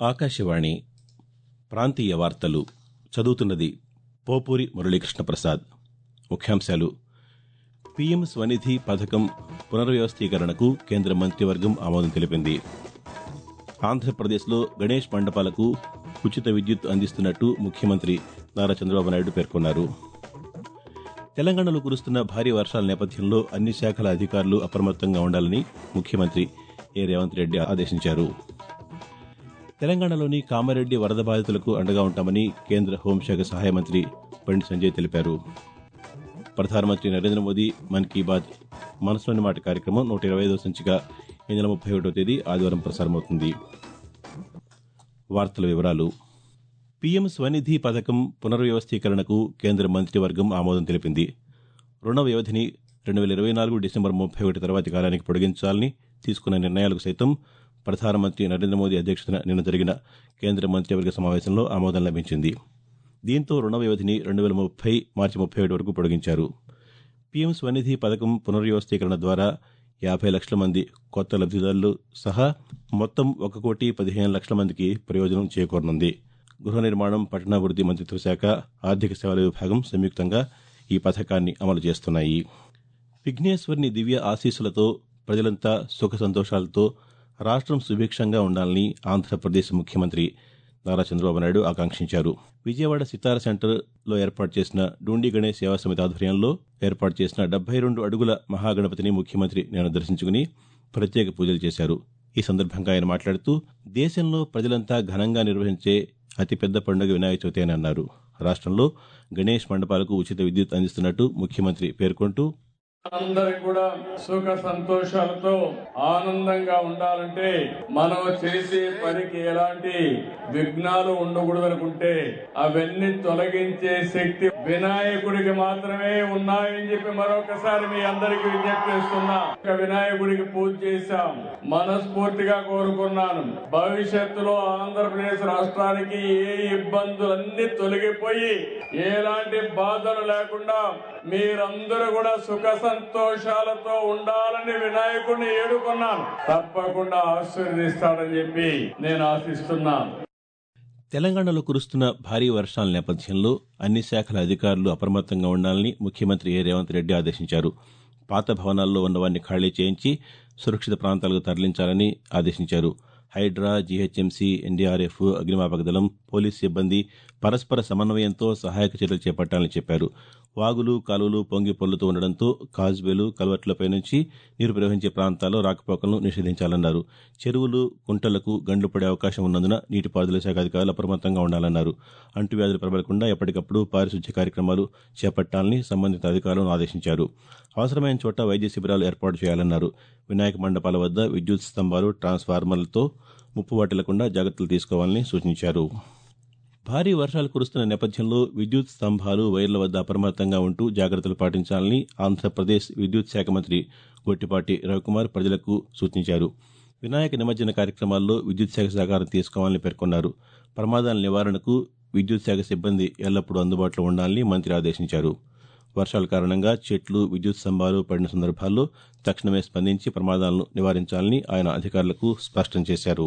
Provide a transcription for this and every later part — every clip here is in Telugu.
ఆకాశవాణి ప్రాంతీయ వార్తలు చదువుతున్నది పోపూరి మురళీకృష్ణ ప్రసాద్ ముఖ్యాంశాలు పీఎం స్వనిధి పథకం పునర్వ్యవస్థీకరణకు కేంద్ర మంత్రివర్గం ఆమోదం తెలిపింది ఆంధ్రప్రదేశ్లో గణేష్ మండపాలకు ఉచిత విద్యుత్ అందిస్తున్నట్టు ముఖ్యమంత్రి నారా చంద్రబాబు నాయుడు పేర్కొన్నారు తెలంగాణలో కురుస్తున్న భారీ వర్షాల నేపథ్యంలో అన్ని శాఖల అధికారులు అప్రమత్తంగా ఉండాలని ముఖ్యమంత్రి ఏ రేవంత్ రెడ్డి ఆదేశించారు తెలంగాణలోని కామారెడ్డి వరద బాధితులకు అండగా ఉంటామని కేంద్ర హోంశాఖ సహాయ మంత్రి బండి సంజయ్ తెలిపారు ప్రధానమంత్రి నరేంద్ర మోదీ మన్ కీ బాత్ మనసులోని మాట కార్యక్రమం నూట ఇరవై ఐదో సంచిక ఈ నెల ముప్పై ఒకటో తేదీ ఆదివారం ప్రసారమవుతుంది వార్తల వివరాలు పీఎం స్వనిధి పథకం పునర్వ్యవస్థీకరణకు కేంద్ర మంత్రివర్గం ఆమోదం తెలిపింది రుణ వ్యవధిని రెండు వేల ఇరవై నాలుగు డిసెంబర్ ముప్పై ఒకటి తర్వాతి కాలానికి పొడిగించాలని తీసుకున్న నిర్ణయాలకు సైతం ప్రధానమంత్రి నరేంద్ర మోదీ అధ్యక్షతన నిన్న జరిగిన కేంద్ర మంత్రివర్గ సమావేశంలో ఆమోదం లభించింది దీంతో రుణ వ్యవధిని రెండు వేల ముప్పై మార్చి ముప్పై ఒకటి వరకు పొడిగించారు పీఎం స్వనిధి పథకం పునర్వ్యవస్థీకరణ ద్వారా యాభై లక్షల మంది కొత్త లబ్దిదారులు సహా మొత్తం ఒక కోటి పదిహేను లక్షల మందికి ప్రయోజనం చేకూరనుంది గృహ నిర్మాణం పట్టణాభివృద్ది మంత్రిత్వ శాఖ ఆర్థిక సేవల విభాగం సంయుక్తంగా ఈ పథకాన్ని అమలు చేస్తున్నాయి విఘ్నేశ్వరుని దివ్య ఆశీస్సులతో ప్రజలంతా సుఖ సంతోషాలతో రాష్ట్రం సుభిక్షంగా ఉండాలని ఆంధ్రప్రదేశ్ ముఖ్యమంత్రి నారా చంద్రబాబు నాయుడు ఆకాంక్షించారు విజయవాడ సితార సెంటర్లో ఏర్పాటు చేసిన డూండి గణేష్ సేవా సమితి ఆధ్వర్యంలో ఏర్పాటు చేసిన డెబ్బై రెండు అడుగుల మహాగణపతిని ముఖ్యమంత్రి నేను దర్శించుకుని ప్రత్యేక పూజలు చేశారు ఈ సందర్భంగా ఆయన మాట్లాడుతూ దేశంలో ప్రజలంతా ఘనంగా నిర్వహించే అతిపెద్ద పండుగ వినాయక చవితి అని అన్నారు రాష్ట్రంలో గణేష్ మండపాలకు ఉచిత విద్యుత్ అందిస్తున్నట్టు ముఖ్యమంత్రి పేర్కొంటూ అందరికి కూడా సుఖ సంతోషాలతో ఆనందంగా ఉండాలంటే మనం చేసే పనికి ఎలాంటి విఘ్నాలు ఉండకూడదు అనుకుంటే అవన్నీ తొలగించే శక్తి వినాయకుడికి మాత్రమే ఉన్నాయని చెప్పి మరొకసారి మీ అందరికి విజ్ఞప్తి చేస్తున్నా ఒక వినాయకుడికి పూజ చేశాం మనస్ఫూర్తిగా కోరుకున్నాను భవిష్యత్తులో ఆంధ్రప్రదేశ్ రాష్ట్రానికి ఏ ఇబ్బందులన్నీ తొలగిపోయి ఎలాంటి బాధలు లేకుండా మీరందరూ కూడా సుఖ సంతోషాలతో ఉండాలని వినాయకుడిని ఏడుకున్నాను తప్పకుండా ఆశీర్వదిస్తాడని చెప్పి నేను ఆశిస్తున్నాను తెలంగాణలో కురుస్తున్న భారీ వర్షాల నేపథ్యంలో అన్ని శాఖల అధికారులు అప్రమత్తంగా ఉండాలని ముఖ్యమంత్రి ఏ రేవంత్ రెడ్డి ఆదేశించారు పాత భవనాల్లో ఉన్నవారిని ఖాళీ చేయించి సురక్షిత ప్రాంతాలకు తరలించాలని ఆదేశించారు హైడ్రా జీహెచ్ఎంసీ ఎన్డీఆర్ఎఫ్ అగ్నిమాపక దళం పోలీస్ సిబ్బంది పరస్పర సమన్వయంతో సహాయక చర్యలు చేపట్టాలని చెప్పారు వాగులు కాలువలు పొంగి పొర్లుతూ ఉండడంతో కాజ్వేలు కల్వర్ట్లపై నుంచి నీరు ప్రవహించే ప్రాంతాల్లో రాకపోకలను నిషేధించాలన్నారు చెరువులు కుంటలకు గండ్లు పడే అవకాశం ఉన్నందున నీటిపారుదల శాఖ అధికారులు అప్రమత్తంగా ఉండాలన్నారు అంటువ్యాధులు ప్రబలకుండా ఎప్పటికప్పుడు పారిశుధ్య కార్యక్రమాలు చేపట్టాలని సంబంధిత అధికారులను ఆదేశించారు అవసరమైన చోట వైద్య శిబిరాలు ఏర్పాటు చేయాలన్నారు వినాయక మండపాల వద్ద విద్యుత్ స్తంభాలు ట్రాన్స్ఫార్మర్లతో ముప్పు వాటిల్లకుండా జాగ్రత్తలు తీసుకోవాలని సూచించారు భారీ వర్షాలు కురుస్తున్న నేపథ్యంలో విద్యుత్ స్తంభాలు వైర్ల వద్ద అప్రమత్తంగా ఉంటూ జాగ్రత్తలు పాటించాలని ఆంధ్రప్రదేశ్ విద్యుత్ శాఖ మంత్రి గొట్టిపాటి రవికుమార్ ప్రజలకు సూచించారు వినాయక నిమజ్జన కార్యక్రమాల్లో విద్యుత్ శాఖ సహకారం తీసుకోవాలని పేర్కొన్నారు ప్రమాదాల నివారణకు విద్యుత్ శాఖ సిబ్బంది ఎల్లప్పుడూ అందుబాటులో ఉండాలని మంత్రి ఆదేశించారు వర్షాల కారణంగా చెట్లు విద్యుత్ స్తంభాలు పడిన సందర్భాల్లో తక్షణమే స్పందించి ప్రమాదాలను నివారించాలని ఆయన అధికారులకు స్పష్టం చేశారు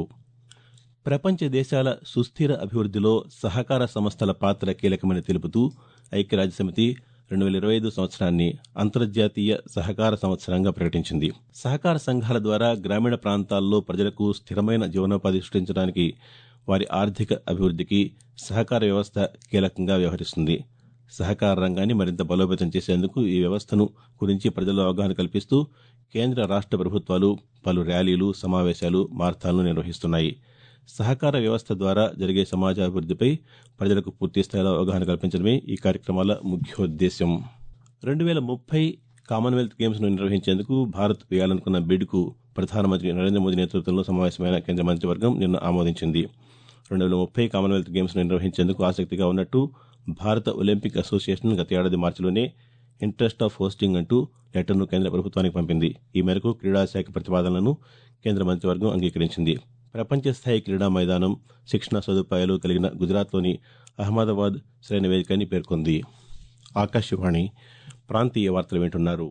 ప్రపంచ దేశాల సుస్థిర అభివృద్దిలో సహకార సంస్థల పాత్ర కీలకమని తెలుపుతూ ఐక్యరాజ్యసమితి రెండు వేల ఇరవై ఐదు సంవత్సరాన్ని అంతర్జాతీయ సహకార సంవత్సరంగా ప్రకటించింది సహకార సంఘాల ద్వారా గ్రామీణ ప్రాంతాల్లో ప్రజలకు స్థిరమైన జీవనోపాధి సృష్టించడానికి వారి ఆర్థిక అభివృద్దికి సహకార వ్యవస్థ కీలకంగా వ్యవహరిస్తుంది సహకార రంగాన్ని మరింత బలోపేతం చేసేందుకు ఈ వ్యవస్థను గురించి ప్రజల్లో అవగాహన కల్పిస్తూ కేంద్ర రాష్ట ప్రభుత్వాలు పలు ర్యాలీలు సమావేశాలు మార్తాలను నిర్వహిస్తున్నాయి సహకార వ్యవస్థ ద్వారా జరిగే సమాజాభివృద్దిపై ప్రజలకు పూర్తిస్థాయిలో అవగాహన కల్పించడమే ఈ కార్యక్రమాల ముఖ్యోద్దేశం రెండు వేల ముప్పై కామన్వెల్త్ గేమ్స్ను నిర్వహించేందుకు భారత్ వేయాలనుకున్న బిడ్కు ప్రధానమంత్రి నరేంద్ర మోదీ నేతృత్వంలో సమావేశమైన కేంద్ర మంత్రివర్గం నిన్న ఆమోదించింది రెండు వేల ముప్పై కామన్వెల్త్ గేమ్స్ను నిర్వహించేందుకు ఆసక్తిగా ఉన్నట్టు భారత ఒలింపిక్ అసోసియేషన్ గత ఏడాది మార్చిలోనే ఇంట్రెస్ట్ ఆఫ్ హోస్టింగ్ అంటూ లెటర్ను కేంద్ర ప్రభుత్వానికి పంపింది ఈ మేరకు క్రీడాశాఖ ప్రతిపాదనలను కేంద్ర మంత్రివర్గం అంగీకరించింది ప్రపంచ స్థాయి క్రీడా మైదానం శిక్షణ సదుపాయాలు కలిగిన గుజరాత్లోని అహ్మదాబాద్ సరైన వేదిక అని పేర్కొంది ఆకాశవాణి ప్రాంతీయ వార్తలు వింటున్నారు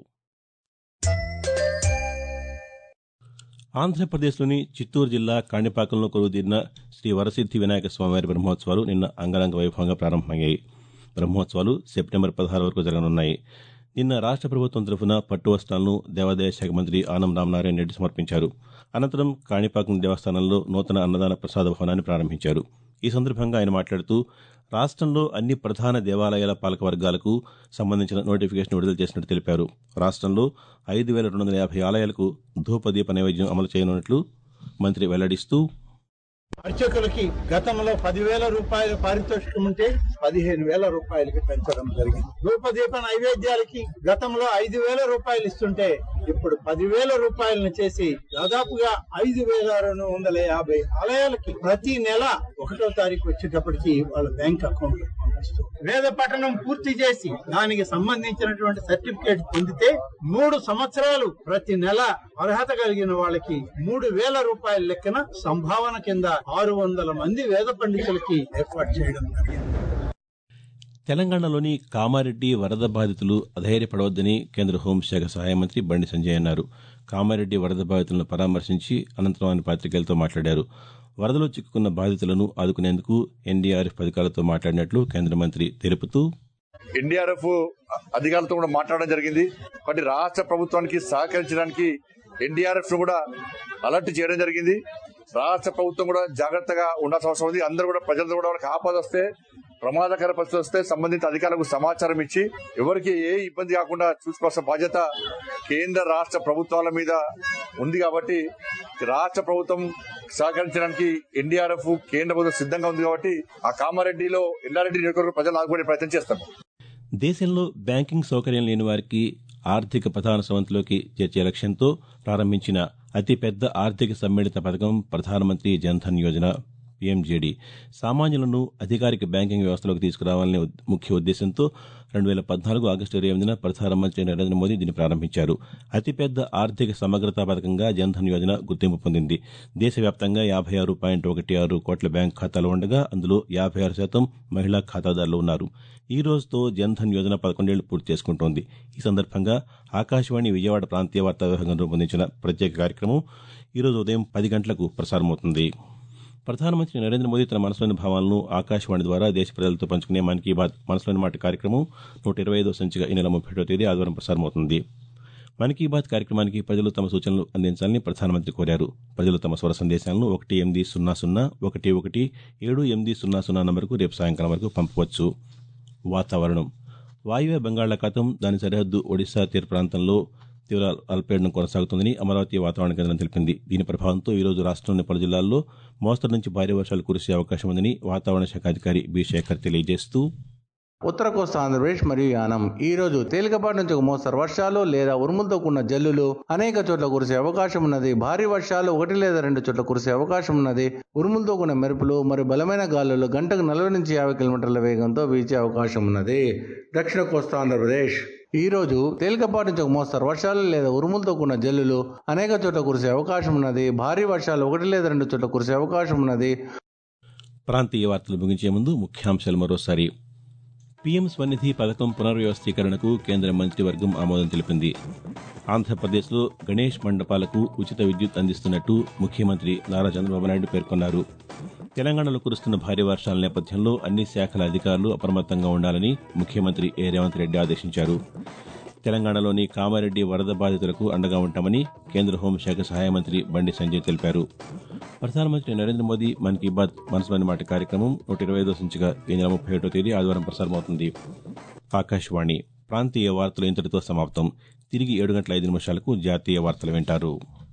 ఆంధ్రప్రదేశ్లోని చిత్తూరు జిల్లా కాణిపాకంలో కొలువుదీరిన శ్రీ శ్రీ వరసిద్ది వినాయక స్వామివారి బ్రహ్మోత్సవాలు నిన్న అంగరంగ వైభవంగా ప్రారంభమయ్యాయి బ్రహ్మోత్సవాలు సెప్టెంబర్ పదహారు వరకు జరగనున్నాయి నిన్న రాష్ట్ర ప్రభుత్వం తరఫున పట్టు వస్త్రాలను దేవాదాయ శాఖ మంత్రి ఆనం రామనారాయణ రెడ్డి సమర్పించారు అనంతరం కాణిపాకం దేవస్థానంలో నూతన అన్నదాన ప్రసాద భవనాన్ని ప్రారంభించారు ఈ సందర్భంగా ఆయన మాట్లాడుతూ రాష్ట్రంలో అన్ని ప్రధాన దేవాలయాల పాలక వర్గాలకు సంబంధించిన నోటిఫికేషన్ విడుదల చేసినట్టు తెలిపారు రాష్ట్రంలో ఐదు వేల రెండు వందల యాభై ఆలయాలకు ధూపదీప నైవేద్యం అమలు చేయనున్నట్లు మంత్రి వెల్లడిస్తూ అర్చకులకి గతంలో పదివేల రూపాయల పారితోషికం ఉంటే పదిహేను వేల రూపాయలకి పెంచడం జరిగింది ధూపదీప నైవేద్యాలకి గతంలో ఐదు వేల రూపాయలు ఇస్తుంటే ఇప్పుడు పదివేల రూపాయలను చేసి దాదాపుగా ఐదు వేల రెండు వందల యాభై ఆలయాలకి ప్రతి నెల ఒకటో తారీఖు వచ్చేటప్పటికి వాళ్ళ బ్యాంక్ అకౌంట్ పంపిస్తూ వేద పఠనం పూర్తి చేసి దానికి సంబంధించినటువంటి సర్టిఫికేట్ పొందితే మూడు సంవత్సరాలు ప్రతి నెల అర్హత కలిగిన వాళ్ళకి మూడు వేల రూపాయల లెక్కన సంభావన కింద ఆరు వందల మంది వేద పండితులకి ఏర్పాటు చేయడం జరిగింది తెలంగాణలోని కామారెడ్డి వరద బాధితులు అధైర్యపడవద్దని కేంద్ర హోంశాఖ సహాయ మంత్రి బండి సంజయ్ అన్నారు కామారెడ్డి వరద బాధితులను పరామర్శించి అనంతరం ఆయన పాతికేయులతో మాట్లాడారు వరదలో చిక్కుకున్న బాధితులను ఆదుకునేందుకు ఎన్డీఆర్ఎఫ్ అధికారులతో మాట్లాడినట్లు కేంద్ర మంత్రి తెలుపుతూ ఎన్డీఆర్ఎఫ్ అధికారులతో కూడా మాట్లాడడం జరిగింది కాబట్టి రాష్ట్ర ప్రభుత్వానికి సహకరించడానికి ఎన్డీఆర్ఎఫ్ ను కూడా అలర్ట్ చేయడం జరిగింది రాష్ట్ర ప్రభుత్వం కూడా జాగ్రత్తగా ఉండాల్సిన అవసరం ఉంది అందరూ కూడా ప్రజలతో కూడా వాళ్ళకి ఆపద వస్తే ప్రమాదకర పరిస్థితి వస్తే సంబంధిత అధికారులకు సమాచారం ఇచ్చి ఎవరికి ఏ ఇబ్బంది కాకుండా చూసుకోవాల్సిన బాధ్యత కేంద్ర రాష్ట్ర ప్రభుత్వాల మీద ఉంది కాబట్టి రాష్ట్ర ప్రభుత్వం సహకరించడానికి ఎన్డీఆర్ఎఫ్ కేంద్ర ప్రభుత్వం సిద్ధంగా ఉంది కాబట్టి ఆ కామారెడ్డిలో ఎల్లారెడ్డి నియోజకవర్గ ప్రజలు ఆదుకునే ప్రయత్నం చేస్తాం దేశంలో బ్యాంకింగ్ సౌకర్యం లేని వారికి ఆర్థిక ప్రధాన స్రవంతిలోకి చేర్చే లక్ష్యంతో ప్రారంభించిన అతిపెద్ద ఆర్థిక సమ్మిళిత పథకం ప్రధానమంత్రి జన్ధన్ యోజన పీఎంజేడీ సామాన్యులను అధికారిక బ్యాంకింగ్ వ్యవస్థలోకి తీసుకురావాలనే ఉద్- ముఖ్య ఉద్దేశంతో రెండు వేల పద్నాలుగు ఆగస్టు ఇరవై ఎనిమిదిన ప్రధానమంత్రి నరేంద్ర మోదీ దీన్ని ప్రారంభించారు అతిపెద్ద ఆర్థిక సమగ్రతా పథకంగా జన్ధన్ యోజన గుర్తింపు పొందింది దేశవ్యాప్తంగా యాభై ఆరు పాయింట్ ఒకటి ఆరు కోట్ల బ్యాంక్ ఖాతాలు ఉండగా అందులో యాభై ఆరు శాతం మహిళా ఖాతాదారులు ఉన్నారు ఈ రోజుతో జన్ధన్ యోజన పదకొండేళ్లు పూర్తి చేసుకుంటోంది ఈ సందర్భంగా ఆకాశవాణి విజయవాడ ప్రాంతీయ వార్తా విభాగం రూపొందించిన ప్రత్యేక కార్యక్రమం ఈరోజు ఉదయం పది గంటలకు ప్రసారమవుతుంది ప్రధానమంత్రి నరేంద్ర మోదీ తన మనసులోని భావాలను ఆకాశవాణి ద్వారా దేశ ప్రజలతో పంచుకునే మన్ కీ బాత్ మనసులోని మాట కార్యక్రమం నూట ఇరవై ఐదో సంచిక ఈ నెల ముప్పై తేదీ ఆదివారం ప్రసారమవుతుంది మన్ కీ బాత్ కార్యక్రమానికి ప్రజలు తమ సూచనలు అందించాలని ప్రధానమంత్రి కోరారు ప్రజలు తమ స్వర సందేశాలను ఒకటి ఎనిమిది సున్నా సున్నా ఒకటి ఒకటి ఏడు ఎనిమిది సున్నా సున్నా నంబర్కు రేపు సాయంకాలం వరకు పంపవచ్చు వాతావరణం వాయువ్య బంగాళాఖాతం దాని సరిహద్దు ఒడిశా తీర ప్రాంతంలో తీవ్ర అల్పపీడనం కొనసాగుతుందని అమరావతి వాతావరణ కేంద్రం తెలిపింది దీని ప్రభావంతో ఈ రోజు రాష్ట్రంలోని పలు జిల్లాల్లో మోస్తరు నుంచి భారీ వర్షాలు కురిసే అవకాశం ఉందని వాతావరణ శాఖ అధికారి బి శేఖర్ తెలియజేస్తూ ఉత్తర కోస్తా ఆంధ్రప్రదేశ్ మరియు యానం ఈ రోజు తేలికపాటి నుంచి ఒక మోస్తరు వర్షాలు లేదా ఉరుములతో కూడిన జల్లులు అనేక చోట్ల కురిసే అవకాశం ఉన్నది భారీ వర్షాలు ఒకటి లేదా రెండు చోట్ల కురిసే అవకాశం ఉన్నది ఉరుములతో కూడిన మెరుపులు మరియు బలమైన గాలులు గంటకు నలభై నుంచి యాభై కిలోమీటర్ల వేగంతో వీచే అవకాశం ఉన్నది దక్షిణ కోస్తా ఆంధ్రప్రదేశ్ ఈ రోజు తేలికపాటి నుంచి ఒక మోస్తరు వర్షాలు లేదా ఉరుములతో కూడిన జల్లులు అనేక చోట్ల కురిసే అవకాశం ఉన్నది భారీ వర్షాలు ఒకటి లేదా రెండు చోట్ల కురిసే అవకాశం ఉన్నది ప్రాంతీయ వార్తలు ముగించే ముందు ముఖ్యాంశాలు మరోసారి పీఎం స్వనిధి పథకం పునర్వ్యవస్థీకరణకు కేంద్ర మంత్రివర్గం ఆమోదం తెలిపింది ఆంధ్రప్రదేశ్లో గణేష్ మండపాలకు ఉచిత విద్యుత్ అందిస్తున్నట్టు ముఖ్యమంత్రి నారా చంద్రబాబు నాయుడు పేర్కొన్నారు తెలంగాణలో కురుస్తున్న భారీ వర్షాల నేపథ్యంలో అన్ని శాఖల అధికారులు అప్రమత్తంగా ఉండాలని ముఖ్యమంత్రి ఏ రేవంత్ రెడ్డి ఆదేశించారు తెలంగాణలోని కామారెడ్డి వరద బాధితులకు అండగా ఉంటామని కేంద్ర హోంశాఖ సహాయ మంత్రి బండి సంజయ్ తెలిపారు ప్రధానమంత్రి నరేంద్ర మోదీ మన్ కీ బాత్ మనసులోని మాట కార్యక్రమం నూట ఇరవై ఐదో సంచిక ఈ నెల ముప్పై ఒకటో తేదీ ఆదివారం ప్రసారమవుతుంది ఆకాశవాణి ప్రాంతీయ వార్తలు ఇంతటితో సమాప్తం తిరిగి ఏడు గంటల ఐదు నిమిషాలకు జాతీయ వార్తలు వింటారు